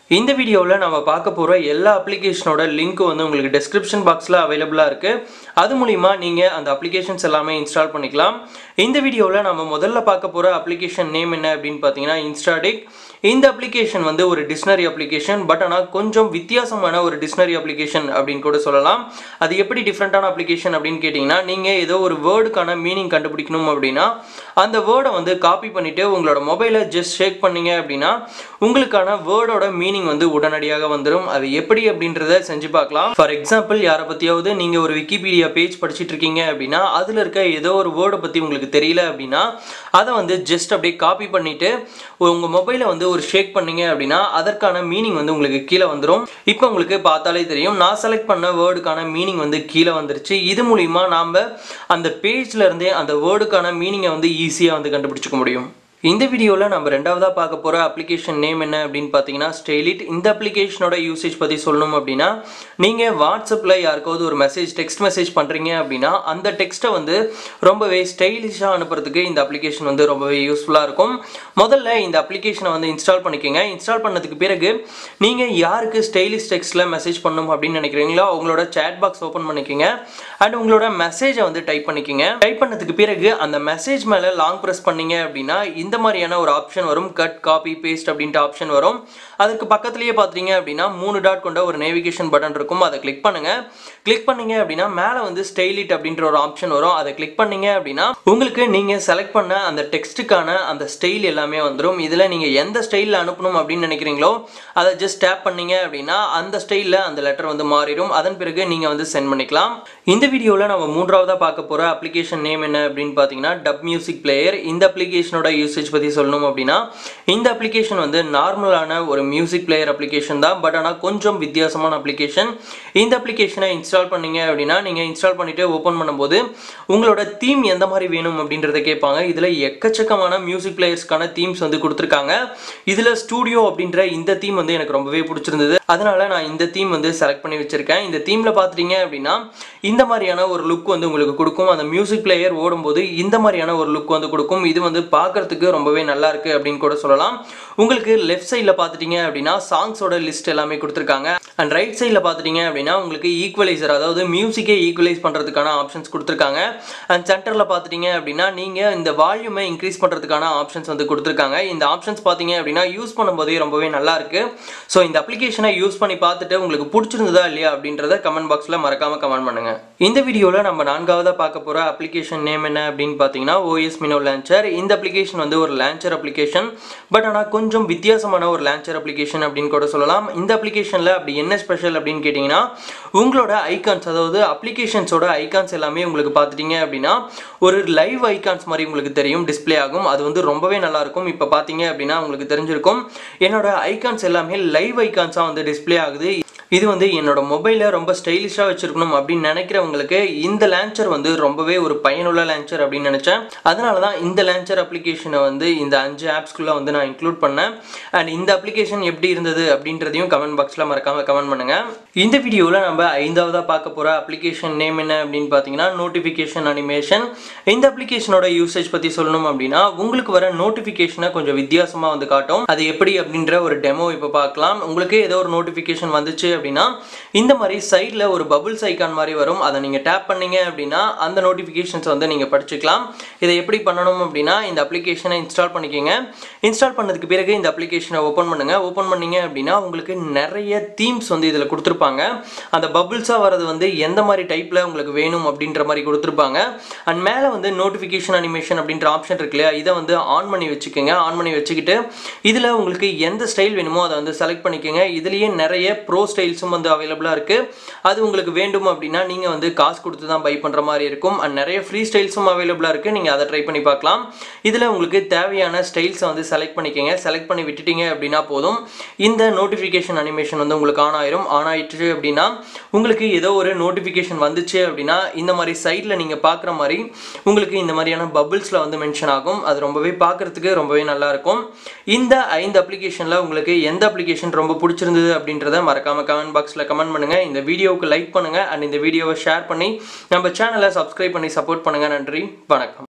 இந்த வீடியோவில் நம்ம பார்க்க போகிற எல்லா அப்ளிகேஷனோட லிங்க் வந்து உங்களுக்கு டெஸ்கிரிப்ஷன் பாக்ஸில் அவைலபிளாக இருக்குது அது மூலிமா நீங்கள் அந்த அப்ளிகேஷன்ஸ் எல்லாமே இன்ஸ்டால் பண்ணிக்கலாம் இந்த வீடியோவில் நம்ம முதல்ல பார்க்க போகிற அப்ளிகேஷன் நேம் என்ன அப்படின்னு பார்த்தீங்கன்னா இன்ஸ்டாடிக் இந்த அப்ளிகேஷன் வந்து ஒரு டிக்ஷனரி அப்ளிகேஷன் பட் ஆனால் கொஞ்சம் வித்தியாசமான ஒரு டிக்ஷனரி அப்ளிகேஷன் அப்படின்னு கூட சொல்லலாம் அது எப்படி டிஃப்ரெண்ட்டான அப்ளிகேஷன் அப்படின்னு கேட்டிங்கன்னா நீங்கள் ஏதோ ஒரு வேர்டுக்கான மீனிங் கண்டுபிடிக்கணும் அப்படின்னா அந்த வேர்டை வந்து காப்பி பண்ணிவிட்டு உங்களோட மொபைலை ஜஸ்ட் ஷேக் பண்ணீங்க அப்படின்னா உங்களுக்கான வேர்டோட மீனிங் வந்து உடனடியாக வந்துடும் அது எப்படி அப்படின்றத செஞ்சு பார்க்கலாம் ஃபார் எக்ஸாம்பிள் யாரை பற்றியாவது நீங்கள் ஒரு விக்கிபீடியா பேஜ் படிச்சிட்டு இருக்கீங்க அப்படின்னா அதில் இருக்க ஏதோ ஒரு வேர்டை பற்றி உங்களுக்கு தெரியல அப்படின்னா அதை வந்து ஜஸ்ட் அப்படியே காப்பி பண்ணிவிட்டு உங்கள் மொபைலை வந்து ஒரு ஷேக் பண்ணீங்க அப்படின்னா அதற்கான மீனிங் வந்து உங்களுக்கு கீழே வந்துடும் இப்போ உங்களுக்கு பார்த்தாலே தெரியும் நான் செலக்ட் பண்ண வேர்டுக்கான மீனிங் வந்து கீழே வந்துருச்சு இது மூலிமா நாம் அந்த பேஜ்ல இருந்தே அந்த வேர்டுக்கான மீனிங்கை வந்து ஈஸியாக வந்து கண்டுபிடிச்சிக்க முடியும் இந்த வீடியோவில் நம்ம ரெண்டாவதாக பார்க்க போகிற அப்ளிகேஷன் நேம் என்ன அப்படின்னு பார்த்தீங்கன்னா ஸ்டெய்லிட் இந்த அப்ளிகேஷனோட யூசேஜ் பற்றி சொல்லணும் அப்படின்னா நீங்கள் வாட்ஸ்அப்பில் யாருக்காவது ஒரு மெசேஜ் டெக்ஸ்ட் மெசேஜ் பண்ணுறீங்க அப்படின்னா அந்த டெக்ஸ்ட்டை வந்து ரொம்பவே ஸ்டைலிஷாக அனுப்புறதுக்கு இந்த அப்ளிகேஷன் வந்து ரொம்பவே யூஸ்ஃபுல்லாக இருக்கும் முதல்ல இந்த அப்ளிகேஷனை வந்து இன்ஸ்டால் பண்ணிக்கோங்க இன்ஸ்டால் பண்ணதுக்கு பிறகு நீங்கள் யாருக்கு ஸ்டைலிஷ் டெக்ஸ்ட்டில் மெசேஜ் பண்ணணும் அப்படின்னு நினைக்கிறீங்களோ அவங்களோட சேட் பாக்ஸ் ஓப்பன் பண்ணிக்கோங்க அண்ட் உங்களோட மெசேஜை வந்து டைப் பண்ணிக்கோங்க டைப் பண்ணதுக்கு பிறகு அந்த மெசேஜ் மேலே லாங் ப்ரெஸ் பண்ணீங்க அப்படின்னா இந்த மாதிரியான ஒரு ஆப்ஷன் வரும் கட் காப்பி பேஸ்ட் அப்படின்ட்டு ஆப்ஷன் வரும் அதுக்கு பக்கத்துலேயே பார்த்தீங்க அப்படின்னா மூணு டாட் கொண்ட ஒரு நேவிகேஷன் பட்டன் இருக்கும் அதை கிளிக் பண்ணுங்க கிளிக் பண்ணீங்க அப்படின்னா மேலே வந்து ஸ்டைலிட் அப்படின்ற ஒரு ஆப்ஷன் வரும் அதை கிளிக் பண்ணீங்க அப்படின்னா உங்களுக்கு நீங்கள் செலக்ட் பண்ண அந்த டெக்ஸ்ட்டுக்கான அந்த ஸ்டைல் எல்லாமே வந்துடும் இதில் நீங்கள் எந்த ஸ்டைலில் அனுப்பணும் அப்படின்னு நினைக்கிறீங்களோ அதை ஜஸ்ட் டேப் பண்ணீங்க அப்படின்னா அந்த ஸ்டைலில் அந்த லெட்டர் வந்து மாறிடும் அதன் பிறகு நீங்கள் வந்து சென்ட் பண்ணிக்கலாம் இந்த வீடியோவில் நம்ம மூன்றாவதாக பார்க்க போகிற அப்ளிகேஷன் நேம் என்ன அப்படின்னு பார்த்தீங்கன்னா டப் மியூசிக் பிளேயர் இந்த அப்ளிகேஷனோட யூசேஜ் பற்றி சொல்லணும் அப்படின்னா இந்த அப்ளிகேஷன் வந்து நார்மலான ஒரு மியூசிக் பிளேயர் அப்ளிகேஷன் தான் பட் ஆனால் கொஞ்சம் வித்தியாசமான அப்ளிகேஷன் இந்த அப்ளிகேஷனை இன்ஸ்டால் பண்ணீங்க அப்படின்னா நீங்கள் இன்ஸ்டால் பண்ணிவிட்டு ஓப்பன் பண்ணும்போது உங்களோட தீம் எந்த மாதிரி வேணும் அப்படின்றத கேட்பாங்க இதில் எக்கச்சக்கமான மியூசிக் பிளேயர்ஸ்க்கான தீம்ஸ் வந்து கொடுத்துருக்காங்க இதில் ஸ்டூடியோ அப்படின்ற இந்த தீம் வந்து எனக்கு ரொம்பவே பிடிச்சிருந்தது அதனால நான் இந்த தீம் வந்து செலக்ட் பண்ணி வச்சிருக்கேன் இந்த தீமில் பார்த்துட்டீங்க அப்படின்னா இந்த மாதிரியான ஒரு லுக் வந்து உங்களுக்கு கொடுக்கும் அந்த மியூசிக் பிளேயர் ஓடும்போது இந்த மாதிரியான ஒரு லுக் வந்து கொடுக்கும் இது வந்து பார்க்கறதுக்கு ரொம்பவே நல்லா இருக்கு அப்படின்னு கூட சொல்லலாம் உங்களுக்கு லெஃப்ட் சைடில் பார்த்துட்டீங்க அப்படின்னா சாங்ஸோட லிஸ்ட் எல்லாமே கொடுத்துருக்காங்க அண்ட் ரைட் சைடில் பார்த்துட்டீங்க அப்படின்னா உங்களுக்கு ஈக்குவலைசர் அதாவது மியூசிக்கே ஈக்குவலைஸ் பண்ணுறதுக்கான ஆப்ஷன்ஸ் கொடுத்துருக்காங்க அண்ட் சென்டரில் பார்த்துட்டீங்க அப்படின்னா நீங்கள் இந்த வால்யூமை இன்க்ரீஸ் பண்ணுறதுக்கான ஆப்ஷன்ஸ் வந்து கொடுத்துருக்காங்க இந்த ஆப்ஷன்ஸ் பார்த்தீங்க அப்படின்னா யூஸ் பண்ணும்போதே ரொம்பவே நல்லா இருக்கு ஸோ இந்த அப்ளிகேஷனை யூஸ் பண்ணி பார்த்துட்டு உங்களுக்கு பிடிச்சிருந்ததா இல்லையா அப்படின்றத கமெண்ட் பாக்ஸில் மறக்காம கமெண்ட் பண்ணுங்க இந்த வீடியோவில் நம்ம நான்காவதாக பார்க்க போகிற அப்ளிகேஷன் நேம் என்ன அப்படின்னு பார்த்தீங்கன்னா ஓஎஸ் மினோ லான்ச்சர் இந்த அப்ளிகேஷன் வந்து ஒரு லான்ச்சர் அப்ளிகேஷன் பட் ஆனால் கொஞ்சம் வித்தியாசமான ஒரு லான்ச்சர் அப்ளிகேஷன் அப்படின்னு கூட சொல்லலாம் இந்த அப்ளிகேஷனில் அப்படி என்ன ஸ்பெஷல் அப்படின்னு கேட்டிங்கன்னா உங்களோட ஐகான்ஸ் அதாவது அப்ளிகேஷன்ஸோட ஐகான்ஸ் எல்லாமே உங்களுக்கு பார்த்துட்டீங்க அப்படின்னா ஒரு லைவ் ஐகான்ஸ் மாதிரி உங்களுக்கு தெரியும் டிஸ்ப்ளே ஆகும் அது வந்து ரொம்பவே நல்லா இருக்கும் இப்போ பார்த்தீங்க அப்படின்னா உங்களுக்கு தெரிஞ்சிருக்கும் என்னோட ஐகான்ஸ் எல்லாமே லைவ் ஐகான்ஸாக வந்து டிஸ்ப்ளே ஆகுது இது வந்து என்னோட மொபைலில் ரொம்ப ஸ்டைலிஷாக வச்சிருக்கணும் அப்படின்னு நினைக்கிறவங்களுக்கு இந்த லான்ச்சர் வந்து ரொம்பவே ஒரு பயனுள்ள லான்ச்சர் அப்படின்னு நினச்சேன் அதனால தான் இந்த லான்ச்சர் அப்ளிகேஷனை வந்து இந்த அஞ்சு ஆப்ஸ்குள்ளே வந்து நான் இன்க்ளூட் பண்ணேன் அண்ட் இந்த அப்ளிகேஷன் எப்படி இருந்தது அப்படின்றதையும் கமெண்ட் பாக்ஸில் மறக்காம கமெண்ட் பண்ணுங்க இந்த வீடியோவில் நம்ம ஐந்தாவதாக பார்க்க போகிற அப்ளிகேஷன் நேம் என்ன அப்படின்னு பார்த்தீங்கன்னா நோட்டிஃபிகேஷன் அனிமேஷன் இந்த அப்ளிகேஷனோட யூசேஜ் பற்றி சொல்லணும் அப்படின்னா உங்களுக்கு வர நோட்டிஃபிகேஷனை கொஞ்சம் வித்தியாசமாக வந்து காட்டும் அது எப்படி அப்படின்ற ஒரு டெமோ இப்போ பார்க்கலாம் உங்களுக்கு ஏதோ ஒரு நோட்டிஃபிகேஷன் வந்துச்சு அப்படின்னா இந்த மாதிரி சைடில் ஒரு பபுள்ஸ் ஐக்கான் மாதிரி வரும் அதை நீங்கள் டேப் பண்ணீங்க அப்படின்னா அந்த நோட்டிஃபிகேஷன்ஸ் வந்து நீங்கள் படிச்சுக்கலாம் இதை எப்படி பண்ணணும் அப்படின்னா இந்த அப்ளிகேஷனை இன்ஸ்டால் பண்ணிக்கோங்க இன்ஸ்டால் பண்ணதுக்கு பிறகு இந்த அப்ளிகேஷனை ஓப்பன் பண்ணுங்க ஓப்பன் பண்ணீங்க அப்படின்னா உங்களுக்கு நிறைய தீம்ஸ் வந்து இதில் கொடுத்துருப்பாங்க அந்த பபுள்ஸாக வரது வந்து எந்த மாதிரி டைப்பில் உங்களுக்கு வேணும் அப்படின்ற மாதிரி கொடுத்துருப்பாங்க அண்ட் மேலே வந்து நோட்டிஃபிகேஷன் அனிமேஷன் அப்படின்ற ஆப்ஷன் இருக்கு இல்லையா இதை வந்து ஆன் பண்ணி வச்சுக்கோங்க ஆன் பண்ணி வச்சுக்கிட்டு இதில் உங்களுக்கு எந்த ஸ்டைல் வேணுமோ அதை வந்து செலக்ட் பண்ணிக்கோங்க இதுலேயே நிறைய ப்ரோ ஸ்டைல்ஸும் வந்து அவைலபிளாக இருக்குது அது உங்களுக்கு வேண்டும் அப்படின்னா நீங்கள் வந்து காசு கொடுத்து தான் பை பண்ணுற மாதிரி இருக்கும் அண்ட் நிறைய ஃப்ரீ ஸ்டைல்ஸும் அவைலபிளாக இருக்குது நீங்கள் அதை ட்ரை பண்ணி பார்க்கலாம் இதில் உங்களுக்கு தேவையான ஸ்டைல்ஸை வந்து செலக்ட் பண்ணிக்கோங்க செலக்ட் பண்ணி விட்டுட்டீங்க அப்படின்னா போதும் இந்த நோட்டிஃபிகேஷன் அனிமேஷன் வந்து உங்களுக்கு ஆன் ஆயிரும் ஆன் ஆயிடுச்சு அப்படின்னா உங்களுக்கு ஏதோ ஒரு நோட்டிஃபிகேஷன் வந்துச்சு அப்படின்னா இந்த மாதிரி சைடில் நீங்கள் பார்க்குற மாதிரி உங்களுக்கு இந்த மாதிரியான பபிள்ஸில் வந்து மென்ஷன் ஆகும் அது ரொம்பவே பார்க்குறதுக்கு ரொம்பவே நல்லா இருக்கும் இந்த ஐந்து அப்ளிகேஷனில் உங்களுக்கு எந்த அப்ளிகேஷன் ரொம்ப பிடிச்சிருந்தது அப்படின்றத மறக்காம கமெண்ட் பாக்ஸில் கமெண்ட் பண்ணுங்கள் இந்த வீடியோவுக்கு லைக் பண்ணுங்கள் அண்ட் இந்த வீடியோவை ஷேர் பண்ணி நம்ம சேனலை சப்ஸ்கிரைப் பண்ணி சப்போர்ட் பண்ணுங்கள் நன்றி வணக்கம்